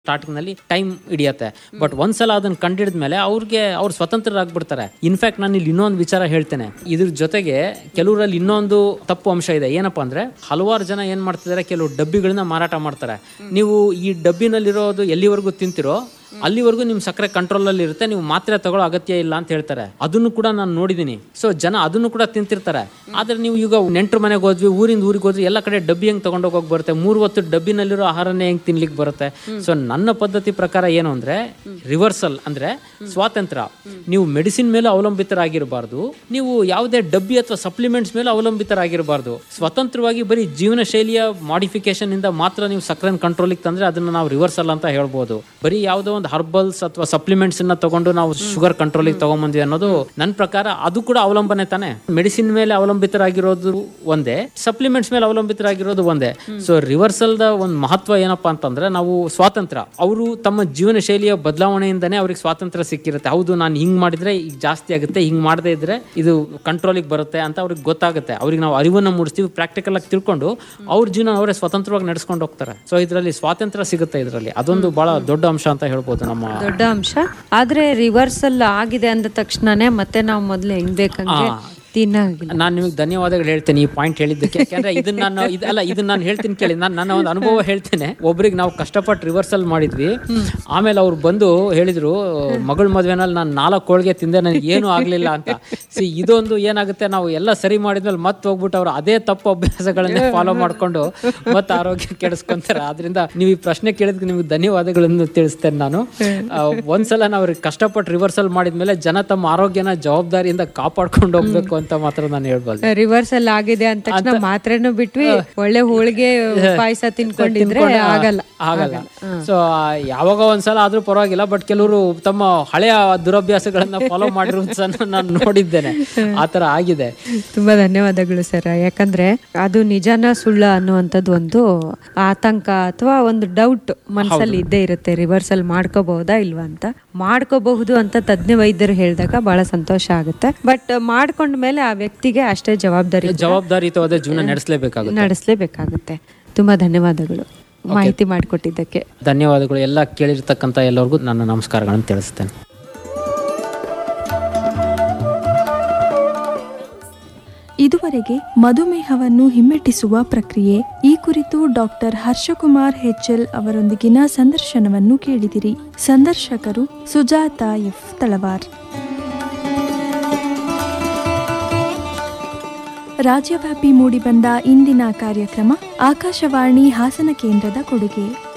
starting ನಲ್ಲಿ time ಹಿಡಿಯತ್ತೆ but ಒಂದ್ಸಲ ಅದನ್ನ ಕಂಡಿಡಿದ ಮೇಲೆ ಅವ್ರಿಗೆ ಅವ್ರು ಸ್ವತಂತ್ರರಾಗ್ಬಿಡ್ತಾರೆ ಇನ್ಫ್ಯಾಕ್ಟ್ ನಾನು ಇಲ್ಲಿ ಇನ್ನೊಂದು ವಿಚಾರ ಹೇಳ್ತೇನೆ ಇದ್ರ ಜೊತೆಗೆ ಕೆಲವರಲ್ಲಿ ಇನ್ನೊಂದು ತಪ್ಪು ಅಂಶ ಇದೆ ಏನಪ್ಪಾ ಅಂದ್ರೆ ಹಲವಾರು ಜನ ಏನ್ ಮಾಡ್ತಿದ್ದಾರೆ ಕೆಲವು ಡಬ್ಬಿಗಳನ್ನ ಮಾರಾಟ ಮಾಡ್ತಾರೆ ನೀವು ಈ ಡಬ್ಬಿನಲ್ಲಿರೋದು ಎಲ್ಲಿವರೆಗೂ ತಿಂತಿರೋ ಅಲ್ಲಿವರೆಗೂ ನಿಮ್ ಸಕ್ಕರೆ ಕಂಟ್ರೋಲ್ ಅಲ್ಲಿ ಇರುತ್ತೆ ನೀವು ಮಾತ್ರೆ ತಗೊಳ್ಳೋ ಅಗತ್ಯ ಇಲ್ಲ ಅಂತ ಹೇಳ್ತಾರೆ ಅದನ್ನು ಕೂಡ ನಾನು ನೋಡಿದೀನಿ ಸೊ ಜನ ಅದನ್ನು ಕೂಡ ತಿಂತಿರ್ತಾರೆ ಆದ್ರೆ ನೀವು ಈಗ ನೆಂಟ್ರ ಮನೆಗೆ ಹೋದ್ವಿ ಊರಿಂದ ಊರಿಗೆ ಹೋದ್ವಿ ಎಲ್ಲ ಕಡೆ ಡಬ್ಬಿ ಹೆಂಗ್ ತಗೊಂಡೋಗಿ ಹೋಗಿ ಬರುತ್ತೆ ಮೂರು ಹೊತ್ತು ಡಬ್ಬಿನಲ್ಲಿರೋ ಆಹಾರನೇ ಹೆಂಗ್ ತಿನ್ಲಿಕ್ಕೆ ಬರುತ್ತೆ ಸೊ ನನ್ನ ಪದ್ಧತಿ ಪ್ರಕಾರ ಏನು ಅಂದ್ರೆ ರಿವರ್ಸಲ್ ಅಂದ್ರೆ ಸ್ವಾತಂತ್ರ್ಯ ನೀವು ಮೆಡಿಸಿನ್ ಮೇಲೆ ಅವಲಂಬಿತರಾಗಿರಬಾರ್ದು ನೀವು ಯಾವುದೇ ಡಬ್ಬಿ ಅಥವಾ ಸಪ್ಲಿಮೆಂಟ್ಸ್ ಮೇಲೆ ಅವಲಂಬಿತರಾಗಿರಬಾರ್ದು ಸ್ವತಂತ್ರವಾಗಿ ಬರೀ ಜೀವನ ಶೈಲಿಯ ಮಾಡಿಫಿಕೇಶನ್ ಇಂದ ಮಾತ್ರ ನೀವು ಸಕ್ಕರೆ ಕಂಟ್ರೋಲಿಗೆ ತಂದ್ರೆ ಅದನ್ನ ನಾವು ರಿವರ್ಸಲ್ ಅಂತ ಹೇಳ್ಬೋದು ಬರೀ ಯಾವುದೋ ಒಂದು ಹರ್ಬಲ್ಸ್ ಅಥವಾ ಸಪ್ಲಿಮೆಂಟ್ಸ್ ಅನ್ನ ತಗೊಂಡು ನಾವು ಶುಗರ್ ಕಂಟ್ರೋಲಿಗೆ ತಗೊಂಬಂದ್ವಿ ಅನ್ನೋದು ನನ್ನ ಪ್ರಕಾರ ಅದು ಕೂಡ ಅವಲಂಬನೆ ತಾನೆ ಮೆಡಿಸಿನ್ ಮೇಲೆ ಅವಲಂಬಿತರಾಗಿರೋದು ಒಂದೇ ಸಪ್ಲಿಮೆಂಟ್ಸ್ ಮೇಲೆ ಅವಲಂಬಿತರಾಗಿರೋದು ಒಂದೇ ಸೊ ರಿವರ್ಸಲ್ ದ ಒಂದು ಮಹತ್ವ ಏನಪ್ಪಾ ಅಂತಂದ್ರೆ ನಾವು ಸ್ವಾತಂತ್ರ್ಯ ಅವರು ತಮ್ಮ ಜೀವನ ಶೈಲಿಯ ಬದಲಾವಣೆಯಿಂದನೇ ಅವ್ರಿಗೆ ಸ್ವಾತಂತ್ರ್ಯ ಸಿಕ್ಕಿರುತ್ತೆ ಹೌದು ನಾನು ಹಿಂಗ್ ಮಾಡಿದ್ರೆ ಈಗ ಜಾಸ್ತಿ ಆಗುತ್ತೆ ಹಿಂಗ್ ಮಾಡದೇ ಇದ್ರೆ ಇದು ಕಂಟ್ರೋಲಿಗೆ ಬರುತ್ತೆ ಅಂತ ಅವ್ರಿಗೆ ಗೊತ್ತಾಗುತ್ತೆ ಅವ್ರಿಗೆ ನಾವು ಅರಿವನ್ನ ಮೂಡಿಸ್ತೀವಿ ಪ್ರಾಕ್ಟಿಕಲ್ ಆಗಿ ತಿಳ್ಕೊಂಡು ಅವ್ರ ಜೀವನ ಅವರೇ ಸ್ವತಂತ್ರವಾಗಿ ನಡೆಸ್ಕೊಂಡು ಹೋಗ್ತಾರೆ ಸೊ ಇದರಲ್ಲಿ ಸ್ವಾತಂತ್ರ್ಯ ಸಿಗುತ್ತೆ ಇದರಲ್ಲಿ ಅದೊಂದು ಬಹಳ ದೊಡ್ಡ ಅಂಶ ಅಂತ ಹೇಳ್ಬೋದು ನಮ್ಮ ದೊಡ್ಡ ಅಂಶ ಆದ್ರೆ ರಿವರ್ಸಲ್ ಆಗಿದೆ ಅಂದ ತಕ್ಷಣನೇ ಮತ್ತೆ ನಾವು ಮೊದ್ಲು ಹೆಂಗ್ ಬೇಕಂಗೆ ತಿನ್ನಾಗಿಲ್ಲ ನಾನು ನಿಮಗೆ ಧನ್ಯವಾದಗಳು ಹೇಳ್ತೇನೆ ಈ ಪಾಯಿಂಟ್ ಹೇಳಿದ್ದಕ್ಕೆ ಯಾಕಂದ್ರೆ ಇದನ್ನ ನಾನು ಇದು ಅಲ್ಲ ಇದನ್ನ ನಾನು ಹೇಳ್ತೀನಿ ಕೇಳಿ ನಾನು ನನ್ನ ಒಂದು ಅನುಭವ ಹೇಳ್ತೇನೆ ಒಬ್ರಿಗೆ ನಾವು ಕಷ್ಟಪಟ್ಟು ರಿವರ್ಸಲ್ ಮಾಡಿದ್ವಿ ಆಮೇಲೆ ಅವ್ರು ಬಂದು ಹೇಳಿದ್ರು ಮಗಳ ಮದ್ವೆನಲ್ಲಿ ನಾನು ನಾಲ್ಕು ಹೋಳಿಗೆ ತಿಂದೆ ನನಗೆ ಏನು ಆಗ್ಲಿಲ್ಲ ಅಂತ ಸಿ ಇದೊಂದು ಏನಾಗುತ್ತೆ ನಾವು ಎಲ್ಲ ಸರಿ ಮಾಡಿದ್ಮೇಲೆ ಮತ್ತೆ ಹೋಗ್ಬಿಟ್ಟು ಅವ್ರು ಅದೇ ತಪ್ಪು ಅಭ್ಯಾಸಗಳನ್ನೇ ಫಾಲೋ ಮಾಡ್ಕೊಂಡು ಮತ್ತೆ ಆರೋಗ್ಯ ಕೆಡಿಸ್ಕೊಂತಾರೆ ಆದ್ರಿಂದ ನೀವು ಈ ಪ್ರಶ್ನೆ ಕೇಳಿದ್ಕೆ ನಿಮ್ಗೆ ಧನ್ಯವಾದಗಳನ್ನು ತಿಳಿಸ್ತೇನೆ ನಾನು ಆ, ಒಂದ್ಸಲ ನಾವು ಕಷ್ಟಪಟ್ಟು ರಿವರ್ಸಲ್ ಮಾಡಿದ್ಮೇಲೆ ಜನ ತಮ್ಮ ಆರೋಗ್ಯನ ಜವಾಬ್ದಾರಿಯಿಂದ ಕಾಪಾಡ್ಕೊಂಡು ಹೋಗ್ಬೇಕು ಅಂತ ಮಾತ್ರ ನಾನು ಹೇಳ್ಬೋದು ರಿವರ್ಸಲ್ ಆಗಿದೆ ಅಂದ ತಕ್ಷಣ ಮಾತ್ರೆನೂ ಬಿಟ್ವಿ ಒಳ್ಳೆ ಹೋಳಿಗೆ ಪಾಯಸ ತಿನ್ಕೊಂಡಿದ್ರೆ ಆಗಲ್ಲ ಆಗಲ್ಲ ಸೊ ಯಾವಾಗ ಒಂದ್ಸಲ ಆದ್ರೂ ಪರವಾಗಿಲ್ಲ ಬಟ್ ಕೆಲವರು ತಮ್ಮ ಹಳೆಯ ದುರಭ್ಯಾಸಗಳನ್ನ ಫಾಲೋ ಮಾಡಿರೋದನ್ನ ನಾನು ನೋಡಿದ್ದೇನೆ ಆತರ ಆಗಿದೆ ತುಂಬಾ ಧನ್ಯವಾದಗಳು ಸರ್ ಯಾಕಂದ್ರೆ ಅದು ನಿಜಾನ ಸುಳ್ಳ ಅನ್ನುವಂಥದ್ದು ಒಂದು ಆತಂಕ ಅಥವಾ ಒಂದು ಡೌಟ್ ಮನಸ್ಸಲ್ಲಿ ಇದ್ದೇ ಇರುತ್ತೆ ರಿವರ್ಸಲ್ ಮಾಡ್ಕೋಬಹುದಾ ಇಲ್ವಾ ಅಂತ ಮಾಡ್ಕೋಬಹುದು ಅಂತ ತಜ್ಞ ವೈದ್ಯರು ಹೇಳಿದಾಗ ಬಹಳ ಸಂತೋಷ ಆಗುತ್ತೆ ಬಟ್ ಮಾಡ್ಕೊಂಡ ಮೇಲೆ ಆ ವ್ಯಕ್ತಿಗೆ ಅಷ್ಟೇ ಜವಾಬ್ದಾರಿ ಜವಾಬ್ದಾರಿಯುತವಾದ ಜೀವನ ನಡೆಸಲೇಬೇಕಾಗುತ್ತೆ ನಡೆಸಲೇಬೇಕಾಗುತ್ತೆ ತುಂಬಾ ಧನ್ಯವಾದಗಳು ಮಾಹಿತಿ ಮಾಡಿಕೊಟ್ಟಿದ್ದಕ್ಕೆ ಧನ್ಯವಾದಗಳು ಎಲ್ಲ ಕೇಳಿರ್ತಕ್ಕಂಥ ಎಲ್ಲರಿಗೂ ನನ್ನ ನಮಸ್ಕಾರಗಳನ್ನು ತಿಳಿಸ್ತೇನೆ ಇದುವರೆಗೆ ಮಧುಮೇಹವನ್ನು ಹಿಮ್ಮೆಟ್ಟಿಸುವ ಪ್ರಕ್ರಿಯೆ ಈ ಕುರಿತು ಡಾಕ್ಟರ್ ಹರ್ಷಕುಮಾರ್ ಹೆಚ್ಎಲ್ ಅವರೊಂದಿಗಿನ ಸಂದರ್ಶನವನ್ನು ಕೇಳಿದಿರಿ ಸಂದರ್ಶಕರು ಸುಜಾತ ಎಫ್ ತಳವಾರ್ ರಾಜ್ಯವ್ಯಾಪಿ ಮೂಡಿಬಂದ ಇಂದಿನ ಕಾರ್ಯಕ್ರಮ ಆಕಾಶವಾಣಿ ಹಾಸನ ಕೇಂದ್ರದ ಕೊಡುಗೆ